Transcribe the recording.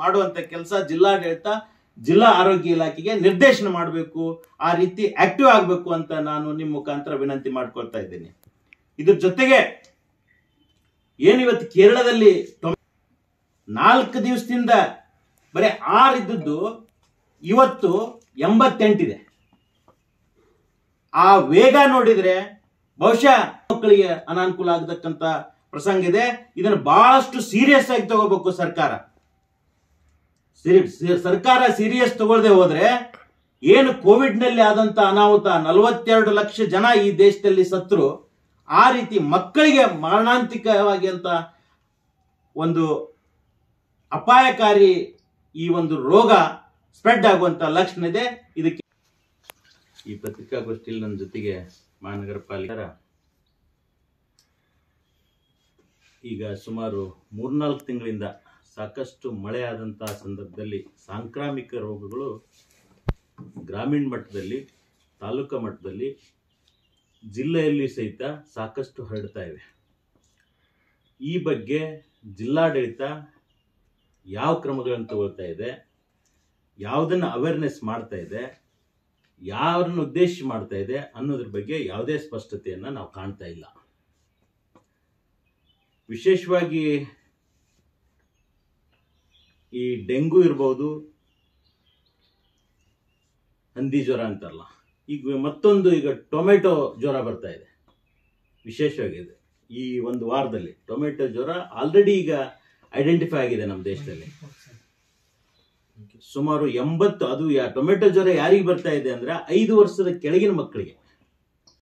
ಮಾಡುವಂತ ಕೆಲಸ ಜಿಲ್ಲಾಡಳಿತ ಜಿಲ್ಲಾ ಆರೋಗ್ಯ ಇಲಾಖೆಗೆ ನಿರ್ದೇಶನ ಮಾಡಬೇಕು ಆ ರೀತಿ ಆಕ್ಟಿವ್ ಆಗಬೇಕು ಅಂತ ನಾನು ನಿಮ್ಮ ಮುಖಾಂತರ ವಿನಂತಿ ಮಾಡ್ಕೊಳ್ತಾ ಇದ್ದೀನಿ ಇದ್ರ ಜೊತೆಗೆ ಏನಿವತ್ತು ಕೇರಳದಲ್ಲಿ ಟೊಮೆ- ನಾಲ್ಕು ದಿವಸದಿಂದ ಬರೀ ಆರು ಇದ್ದದ್ದು ಇವತ್ತು ಎಂಬತ್ತೆಂಟಿದೆ ಆ ವೇಗ ನೋಡಿದ್ರೆ ಬಹುಶಃ ಮಕ್ಕಳಿಗೆ ಅನಾನುಕೂಲ ಆಗತಕ್ಕಂತ ಪ್ರಸಂಗ ಇದೆ ಇದನ್ನು ಬಹಳಷ್ಟು ಸೀರಿಯಸ್ ಆಗಿ ತಗೋಬೇಕು ಸರ್ಕಾರ ಸಿರಿ- ಸಿ- ಸರ್ಕಾರ ಸೀರಿಯಸ್ ತಗೊಳ್ಳದೆ ಹೋದ್ರೆ ಏನು ಕೋವಿಡ್ ನಲ್ಲಿ ಆದಂತ ಅನಾಹುತ ನಲವತ್ತೆರಡು ಲಕ್ಷ ಜನ ಈ ದೇಶದಲ್ಲಿ ಸತ್ರು ಆ ರೀತಿ ಮಕ್ಕಳಿಗೆ ಮರಣಾಂತಿಕವಾಗಿ ಅಂತ ಒಂದು ಅಪಾಯಕಾರಿ ಈ ಒಂದು ರೋಗ ಸ್ಪ್ರೆಡ್ ಆಗುವಂತ ಲಕ್ಷಣ ಇದೆ ಇದಕ್ಕೆ ಈ ಪತ್ರಿಕಾಗೋಷ್ಠಿಯಲ್ಲಿ ನನ್ನ ಜೊತೆಗೆ ಮಹಾನಗರ ಪಾಲಿಕರ ಈಗ ಸುಮಾರು ಮೂರ್ನಾಲ್ಕು ತಿಂಗಳಿಂದ ಸಾಕಷ್ಟು ಮಳೆ ಆದಂತಹ ಸಂದರ್ಭದಲ್ಲಿ ಸಾಂಕ್ರಾಮಿಕ ರೋಗಗಳು ಗ್ರಾಮೀಣ ಮಟ್ಟದಲ್ಲಿ ತಾಲೂಕಾ ಮಟ್ಟದಲ್ಲಿ ಜಿಲ್ಲೆಯಲ್ಲಿ ಸಹಿತ ಸಾಕಷ್ಟು ಹರಡ್ತಾ ಇವೆ ಈ ಬಗ್ಗೆ ಜಿಲ್ಲಾಡಳಿತ ಯಾವ ಕ್ರಮಗಳನ್ನು ತಗೊಳ್ತಾ ಇದೆ ಯಾವುದನ್ನು ಅವೇರ್ನೆಸ್ ಮಾಡ್ತಾ ಇದೆ ಯಾರನ್ನು ಉದ್ದೇಶ ಮಾಡ್ತಾ ಇದೆ ಅನ್ನೋದ್ರ ಬಗ್ಗೆ ಯಾವುದೇ ಸ್ಪಷ್ಟತೆಯನ್ನು ನಾವು ಕಾಣ್ತಾ ಇಲ್ಲ ವಿಶೇಷವಾಗಿ ಈ ಡೆಂಗು ಇರ್ಬೋದು ಹಂದಿ ಜ್ವರ ಅಂತಾರಲ್ಲ ಈಗ ಮತ್ತೊಂದು ಈಗ ಟೊಮೆಟೊ ಜ್ವರ ಬರ್ತಾ ಇದೆ ವಿಶೇಷವಾಗಿದೆ ಈ ಒಂದು ವಾರದಲ್ಲಿ ಟೊಮೆಟೊ ಜ್ವರ ಆಲ್ರೆಡಿ ಈಗ ಐಡೆಂಟಿಫೈ ಆಗಿದೆ ನಮ್ಮ ದೇಶದಲ್ಲಿ ಸುಮಾರು ಎಂಬತ್ತು ಅದು ಯಾ ಟೊಮೆಟೊ ಜ್ವರ ಯಾರಿಗೆ ಬರ್ತಾ ಇದೆ ಅಂದ್ರೆ ಐದು ವರ್ಷದ ಕೆಳಗಿನ ಮಕ್ಕಳಿಗೆ